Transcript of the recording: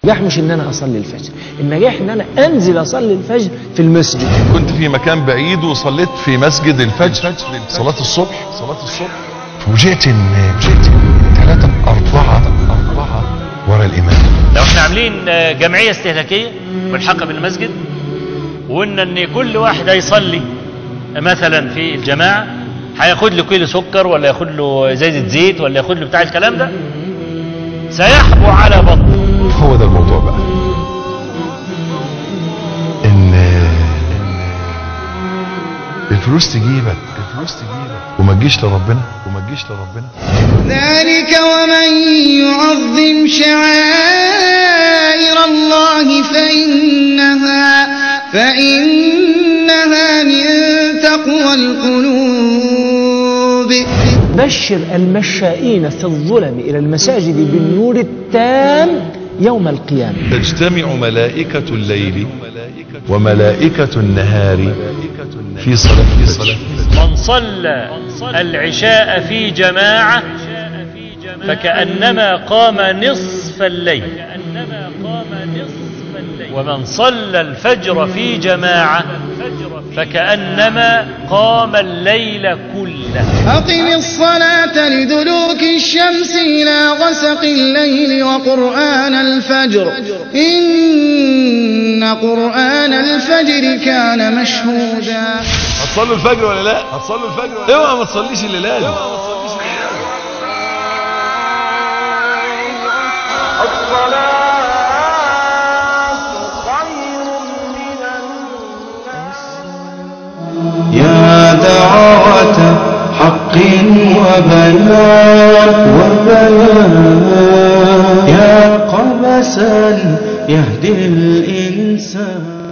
النجاح مش ان انا اصلي الفجر النجاح ان انا انزل اصلي الفجر في المسجد كنت في مكان بعيد وصليت في مسجد الفجر صلاة الصبح صلاة الصبح فوجئت ان فوجئت ان ثلاثة أربعة أربعة ورا الإمام لو احنا عاملين آه، جمعية استهلاكية ملحقة بالمسجد وقلنا ان كل واحد هيصلي مثلا في الجماعة هياخد له كيلو سكر ولا ياخد له زيت زيت ولا ياخد له بتاع الكلام ده سيحبو على بطنه هو ده الموضوع بقى ان الفلوس تجيبك الفلوس تجيبك وما تجيش لربنا وما تجيش لربنا ذلك ومن يعظم شعائر الله فإنها فإنها من تقوى القلوب بشر المشائين في الظلم الى المساجد بالنور التام يوم القيامه تجتمع ملائكة الليل وملائكة النهار في صلاة في صلاة من صلى العشاء في جماعة فكأنما قام نصف الليل ومن صلى الفجر في جماعة فكأنما قام الليل كله أقم الصلاة لدلوك الشمس إلى غسق الليل وقرآن الفجر إن قرآن الفجر كان مشهودا هتصلوا الفجر ولا لا هتصلوا الفجر ولا اوعى ما تصليش اللي لازم يا دعوة حق وبيان وبيان يا قبسا يهدي الإنسان